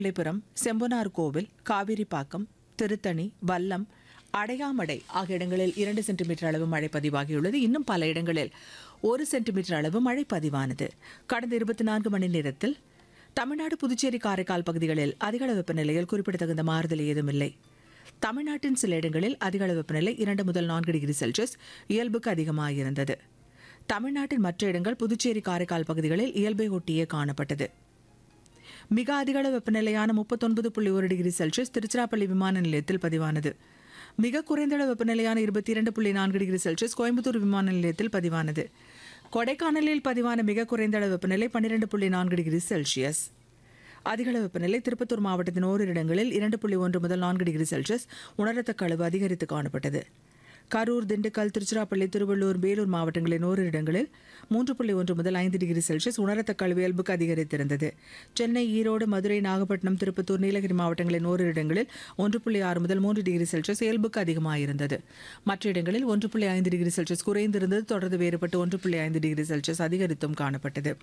வில்லிபுரம் செம்பனார் கோவில் காவிரிப்பாக்கம் திருத்தணி வல்லம் அடையாமடை ஆகிய இடங்களில் இரண்டு சென்டிமீட்டர் அளவு மழை பதிவாகியுள்ளது இன்னும் பல இடங்களில் ஒரு சென்டிமீட்டர் அளவு மழை பதிவானது கடந்த இருபத்தி நான்கு மணி நேரத்தில் தமிழ்நாடு புதுச்சேரி காரைக்கால் பகுதிகளில் அதிகளவு வெப்பநிலையில் குறிப்பிடத்தகுந்த மாறுதல் ஏதுமில்லை தமிழ்நாட்டின் சில இடங்களில் அதிகளவு வெப்பநிலை இரண்டு முதல் நான்கு டிகிரி செல்சியஸ் இயல்புக்கு அதிகமாக இருந்தது தமிழ்நாட்டின் மற்ற இடங்கள் புதுச்சேரி காரைக்கால் பகுதிகளில் இயல்பை ஒட்டியே காணப்பட்டது மிக அதிகள வெப்பநிலையான முப்பத்தொன்பது புள்ளி ஒரு டிகிரி செல்சியஸ் திருச்சிராப்பள்ளி விமான நிலையத்தில் பதிவானது மிக குறைந்த அளவு வெப்பநிலையான இருபத்தி இரண்டு புள்ளி நான்கு டிகிரி செல்சியஸ் கோயம்புத்தூர் விமான நிலையத்தில் பதிவானது கொடைக்கானலில் பதிவான மிக குறைந்த அளவு வெப்பநிலை பன்னிரண்டு புள்ளி நான்கு டிகிரி செல்சியஸ் அதிகள வெப்பநிலை திருப்பத்தூர் மாவட்டத்தின் ஓரிரு இடங்களில் இரண்டு புள்ளி ஒன்று முதல் நான்கு டிகிரி செல்சியஸ் உணரத்தக்க அளவு அதிகரித்து காணப்பட்டது கரூர் திண்டுக்கல் திருச்சிராப்பள்ளி திருவள்ளூர் வேலூர் மாவட்டங்களின் ஓரிரு இடங்களில் மூன்று புள்ளி ஒன்று முதல் ஐந்து டிகிரி செல்சியஸ் உணரத்தக்க அளவு இயல்புக்கு அதிகரித்திருந்தது சென்னை ஈரோடு மதுரை நாகப்பட்டினம் திருப்பத்தூர் நீலகிரி மாவட்டங்களின் ஓரிரு இடங்களில் ஒன்று புள்ளி ஆறு முதல் மூன்று டிகிரி செல்சியஸ் இயல்புக்கு அதிகமாயிருந்தது மற்ற இடங்களில் ஒன்று புள்ளி ஐந்து டிகிரி செல்சியஸ் குறைந்திருந்தது தொடர்ந்து வேறுபட்டு ஒன்று புள்ளி ஐந்து டிகிரி செல்சியஸ் அதிகரித்தும் காணப்பட்டது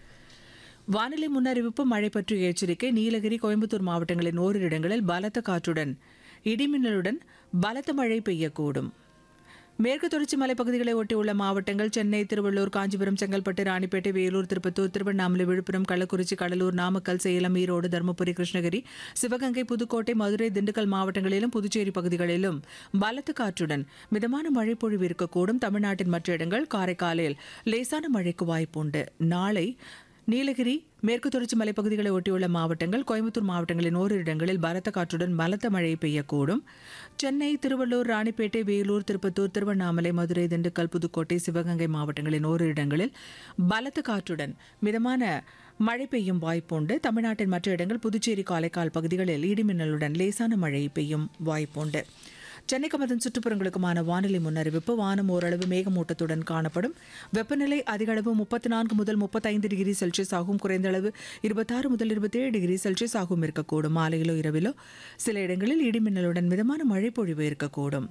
வானிலை முன்னறிவிப்பு மழை பற்றிய எச்சரிக்கை நீலகிரி கோயம்புத்தூர் மாவட்டங்களின் ஓரிரு இடங்களில் பலத்த காற்றுடன் இடிமின்னலுடன் பலத்த மழை பெய்யக்கூடும் மேற்கு தொடர்ச்சி மலைப்பகுதிகளை ஒட்டியுள்ள மாவட்டங்கள் சென்னை திருவள்ளூர் காஞ்சிபுரம் செங்கல்பட்டு ராணிப்பேட்டை வேலூர் திருப்பத்தூர் திருவண்ணாமலை விழுப்புரம் கள்ளக்குறிச்சி கடலூர் நாமக்கல் சேலம் ஈரோடு தருமபுரி கிருஷ்ணகிரி சிவகங்கை புதுக்கோட்டை மதுரை திண்டுக்கல் மாவட்டங்களிலும் புதுச்சேரி பகுதிகளிலும் பலத்த காற்றுடன் மிதமான மழை பொழிவு இருக்கக்கூடும் தமிழ்நாட்டின் மற்ற இடங்கள் காரைக்காலில் லேசான மழைக்கு வாய்ப்புண்டு நாளை நீலகிரி மேற்கு தொடர்ச்சி மலைப்பகுதிகளை ஒட்டியுள்ள மாவட்டங்கள் கோயம்புத்தூர் மாவட்டங்களின் ஓரிரு இடங்களில் பலத்த காற்றுடன் பலத்த மழை பெய்யக்கூடும் சென்னை திருவள்ளூர் ராணிப்பேட்டை வேலூர் திருப்பத்தூர் திருவண்ணாமலை மதுரை திண்டுக்கல் புதுக்கோட்டை சிவகங்கை மாவட்டங்களின் ஓரிரு இடங்களில் பலத்த காற்றுடன் மிதமான மழை பெய்யும் வாய்ப்புண்டு தமிழ்நாட்டின் மற்ற இடங்கள் புதுச்சேரி காரைக்கால் பகுதிகளில் இடிமின்னலுடன் லேசான மழை பெய்யும் வாய்ப்புண்டு சென்னைக்கும் அதன் சுற்றுப்புறங்களுக்குமான வானிலை முன்னறிவிப்பு வானம் ஓரளவு மேகமூட்டத்துடன் காணப்படும் வெப்பநிலை அதிக அளவு முப்பத்தி நான்கு முதல் முப்பத்தைந்து டிகிரி செல்சியஸ் ஆகும் குறைந்த அளவு இருபத்தாறு முதல் இருபத்தேழு டிகிரி செல்சியஸ் ஆகும் இருக்கக்கூடும் மாலையிலோ இரவிலோ சில இடங்களில் இடிமின்னலுடன் மிதமான மழை பொழிவு இருக்கக்கூடும்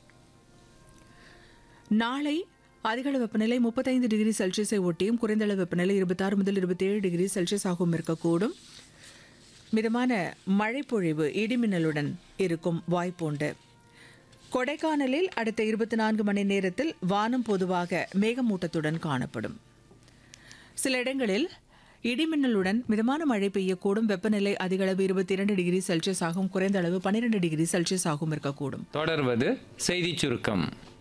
நாளை அதிகளவு வெப்பநிலை முப்பத்தைந்து டிகிரி செல்சியஸை ஒட்டியும் குறைந்த அளவு வெப்பநிலை இருபத்தாறு முதல் இருபத்தேழு டிகிரி செல்சியஸ் ஆகவும் இருக்கக்கூடும் மிதமான மழை பொழிவு இடிமின்னலுடன் இருக்கும் வாய்ப்புண்டு கொடைக்கானலில் அடுத்த இருபத்தி நான்கு மணி நேரத்தில் வானம் பொதுவாக மேகமூட்டத்துடன் காணப்படும் சில இடங்களில் இடிமின்னலுடன் மிதமான மழை பெய்யக்கூடும் வெப்பநிலை அதிகளவு இருபத்தி இரண்டு டிகிரி செல்சியஸ் ஆகும் குறைந்த அளவு பன்னிரண்டு டிகிரி செல்சியஸ் ஆகும் இருக்கக்கூடும் தொடர்வது செய்தி சுருக்கம்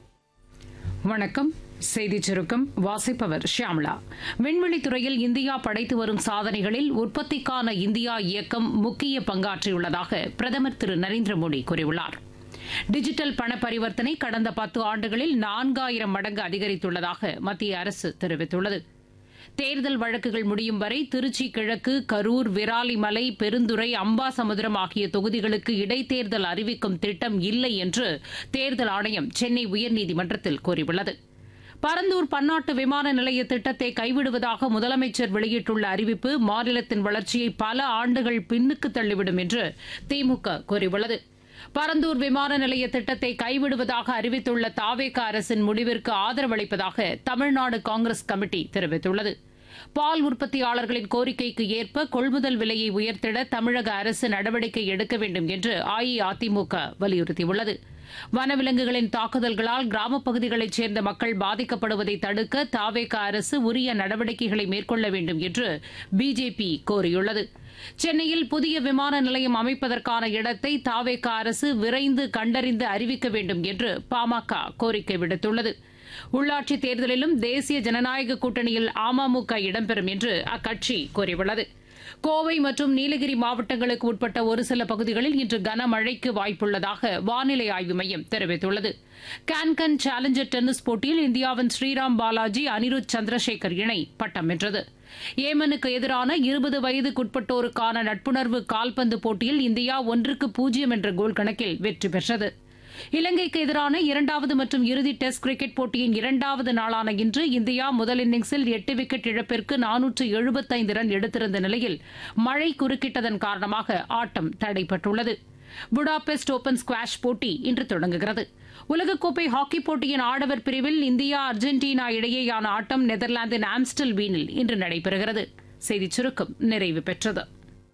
வணக்கம் செய்தி சுருக்கம் வாசிப்பவர் ஷியாம்லா விண்வெளி துறையில் இந்தியா படைத்து வரும் சாதனைகளில் உற்பத்திக்கான இந்தியா இயக்கம் முக்கிய பங்காற்றியுள்ளதாக பிரதமர் திரு நரேந்திர மோடி கூறியுள்ளார் டிஜிட்டல் பண பரிவர்த்தனை கடந்த பத்து ஆண்டுகளில் நான்காயிரம் மடங்கு அதிகரித்துள்ளதாக மத்திய அரசு தெரிவித்துள்ளது தேர்தல் வழக்குகள் முடியும் வரை திருச்சி கிழக்கு கரூர் விராலிமலை பெருந்துறை அம்பாசமுத்திரம் ஆகிய தொகுதிகளுக்கு இடைத்தேர்தல் அறிவிக்கும் திட்டம் இல்லை என்று தேர்தல் ஆணையம் சென்னை உயர்நீதிமன்றத்தில் கூறியுள்ளது பரந்தூர் பன்னாட்டு விமான நிலைய திட்டத்தை கைவிடுவதாக முதலமைச்சர் வெளியிட்டுள்ள அறிவிப்பு மாநிலத்தின் வளர்ச்சியை பல ஆண்டுகள் பின்னுக்கு தள்ளிவிடும் என்று திமுக கூறியுள்ளது பரந்தூர் விமான நிலைய திட்டத்தை கைவிடுவதாக அறிவித்துள்ள தாவேக அரசின் முடிவிற்கு ஆதரவளிப்பதாக தமிழ்நாடு காங்கிரஸ் கமிட்டி தெரிவித்துள்ளது பால் உற்பத்தியாளர்களின் கோரிக்கைக்கு ஏற்ப கொள்முதல் விலையை உயர்த்திட தமிழக அரசு நடவடிக்கை எடுக்க வேண்டும் என்று அஇஅதிமுக வலியுறுத்தியுள்ளது வனவிலங்குகளின் தாக்குதல்களால் கிராமப் பகுதிகளைச் சேர்ந்த மக்கள் பாதிக்கப்படுவதை தடுக்க தாவேக அரசு உரிய நடவடிக்கைகளை மேற்கொள்ள வேண்டும் என்று பிஜேபி கோரியுள்ளது சென்னையில் புதிய விமான நிலையம் அமைப்பதற்கான இடத்தை தாவேக அரசு விரைந்து கண்டறிந்து அறிவிக்க வேண்டும் என்று பாமக கோரிக்கை விடுத்துள்ளது உள்ளாட்சித் தேர்தலிலும் தேசிய ஜனநாயக கூட்டணியில் அமமுக இடம்பெறும் என்று அக்கட்சி கூறியுள்ளது கோவை மற்றும் நீலகிரி மாவட்டங்களுக்கு உட்பட்ட ஒரு சில பகுதிகளில் இன்று கனமழைக்கு வாய்ப்புள்ளதாக வானிலை ஆய்வு மையம் தெரிவித்துள்ளது கான்கன் சேலஞ்சர் டென்னிஸ் போட்டியில் இந்தியாவின் ஸ்ரீராம் பாலாஜி அனிருத் சந்திரசேகர் இணை பட்டம் வென்றது ஏமனுக்கு எதிரான இருபது வயதுக்குட்பட்டோருக்கான நட்புணர்வு கால்பந்து போட்டியில் இந்தியா ஒன்றுக்கு பூஜ்ஜியம் என்ற கோல் கணக்கில் வெற்றி பெற்றது இலங்கைக்கு எதிரான இரண்டாவது மற்றும் இறுதி டெஸ்ட் கிரிக்கெட் போட்டியின் இரண்டாவது நாளான இன்று இந்தியா முதல் இன்னிங்ஸில் எட்டு விக்கெட் இழப்பிற்கு நானூற்று எழுபத்தைந்து ரன் எடுத்திருந்த நிலையில் மழை குறுக்கிட்டதன் காரணமாக ஆட்டம் தடைப்பட்டுள்ளது புடாபெஸ்ட் ஓபன் ஸ்குவாஷ் போட்டி இன்று தொடங்குகிறது உலகக்கோப்பை ஹாக்கி போட்டியின் ஆடவர் பிரிவில் இந்தியா அர்ஜென்டினா இடையேயான ஆட்டம் நெதர்லாந்தின் ஆம்ஸ்டல் வீனில் இன்று நடைபெறுகிறது செய்திச் சுருக்கம் நிறைவு பெற்றது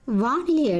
வானிலை